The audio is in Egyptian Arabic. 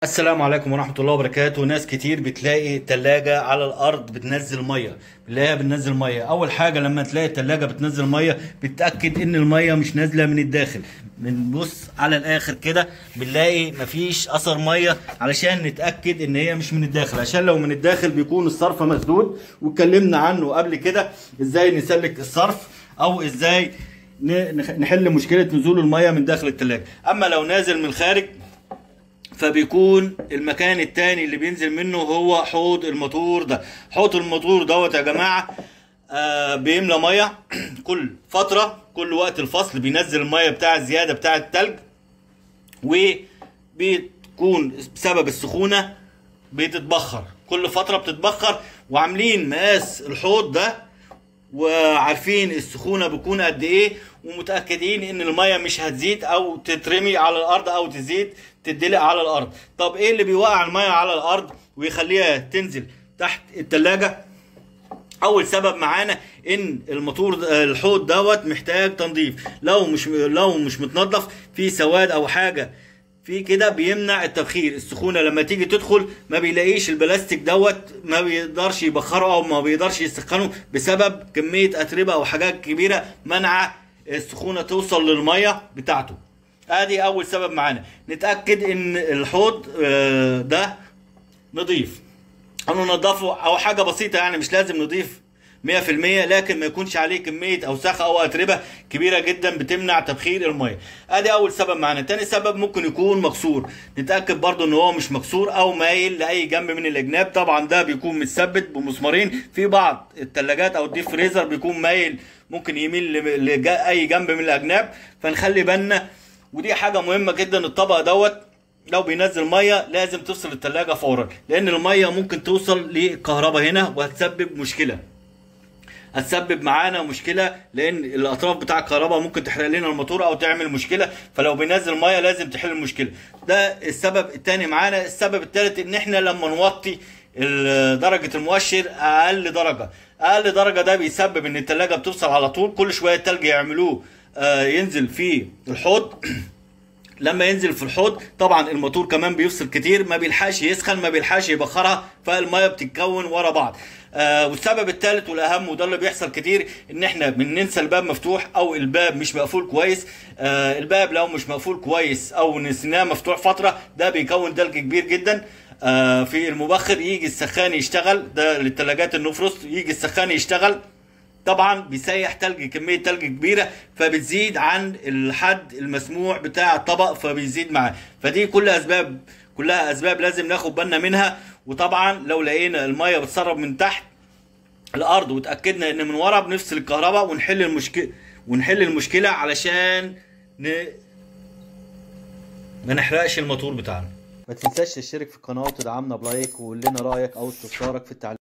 السلام عليكم ورحمة الله وبركاته ناس كتير بتلاقي تلاجة على الأرض بتنزل مية بتلاقيها بتنزل مية أول حاجة لما تلاقي التلاجة بتنزل مية بتأكد إن المية مش نازلة من الداخل بنبص على الآخر كده بنلاقي مفيش أثر مية علشان نتأكد إن هي مش من الداخل عشان لو من الداخل بيكون الصرف مسدود واتكلمنا عنه قبل كده إزاي نسلك الصرف أو إزاي ن- نحل مشكلة نزول المية من داخل التلاجة أما لو نازل من الخارج فبيكون المكان التاني اللي بينزل منه هو حوض الموتور ده حوض الموتور دوت يا جماعه آه بيملى ميه كل فتره كل وقت الفصل بينزل الميه بتاع الزياده بتاع التلج وبتكون بسبب السخونه بتتبخر كل فتره بتتبخر وعاملين مقاس الحوض ده وعارفين السخونه بتكون قد ايه ومتاكدين ان الميه مش هتزيد او تترمي على الارض او تزيد تدلق على الارض طب ايه اللي بيوقع الميه على الارض ويخليها تنزل تحت التلاجة اول سبب معانا ان الموتور الحوض دوت محتاج تنظيف لو مش لو مش متنظف في سواد او حاجه في كده بيمنع التبخير السخونه لما تيجي تدخل ما بيلاقيش البلاستيك دوت ما بيقدرش يبخره او ما بيقدرش يسخنه بسبب كميه اتربه او حاجات كبيره منع السخونه توصل للميه بتاعته ادي اول سبب معانا نتاكد ان الحوض آه، ده نضيف او ننضفه او حاجه بسيطه يعني مش لازم نضيف 100% لكن ما يكونش عليه كميه اوساخ او اتربه كبيره جدا بتمنع تبخير الميه ادي اول سبب معانا تاني سبب ممكن يكون مكسور نتاكد برضو ان هو مش مكسور او مايل لاي جنب من الاجناب طبعا ده بيكون متثبت بمسمارين في بعض الثلاجات او الديب فريزر بيكون مايل ممكن يميل لاي جنب من الاجناب فنخلي بالنا ودي حاجه مهمه جدا الطبق دوت لو بينزل ميه لازم تفصل التلاجة فورا لان الميه ممكن توصل للكهرباء هنا وهتسبب مشكله هتسبب معانا مشكله لان الاطراف بتاع الكهرباء ممكن تحرق لنا الموتور او تعمل مشكله فلو بينزل ميه لازم تحل المشكله ده السبب الثاني معانا السبب الثالث ان احنا لما نوطي ال- درجه المؤشر اقل درجه اقل درجه ده بيسبب ان التلاجة بتفصل على طول كل شويه التلج يعملوه آه، ينزل في الحوض لما ينزل في الحوض طبعا الموتور كمان بيفصل كتير ما بيلحقش يسخن ما بيلحقش يبخرها فالميه بتتكون ورا بعض آه والسبب الثالث والاهم وده اللي بيحصل كتير ان احنا بننسى الباب مفتوح او الباب مش مقفول كويس آه الباب لو مش مقفول كويس او نسيناه مفتوح فتره ده بيكون دلج كبير جدا آه في المبخر يجي السخان يشتغل ده للثلاجات النفرست يجي السخان يشتغل طبعا بيسيح تلج كميه تلج كبيره فبتزيد عن الحد المسموح بتاع الطبق فبيزيد معاه فدي كل اسباب كلها اسباب لازم ناخد بالنا منها وطبعا لو لقينا الميه بتسرب من تحت الارض وتاكدنا ان من ورا بنفصل الكهرباء ونحل المشكله ونحل المشكله علشان ن... ما نحرقش الموتور بتاعنا ما تنساش تشترك في القناه وتدعمنا بلايك وقول لنا رايك او استفسارك في التعليقات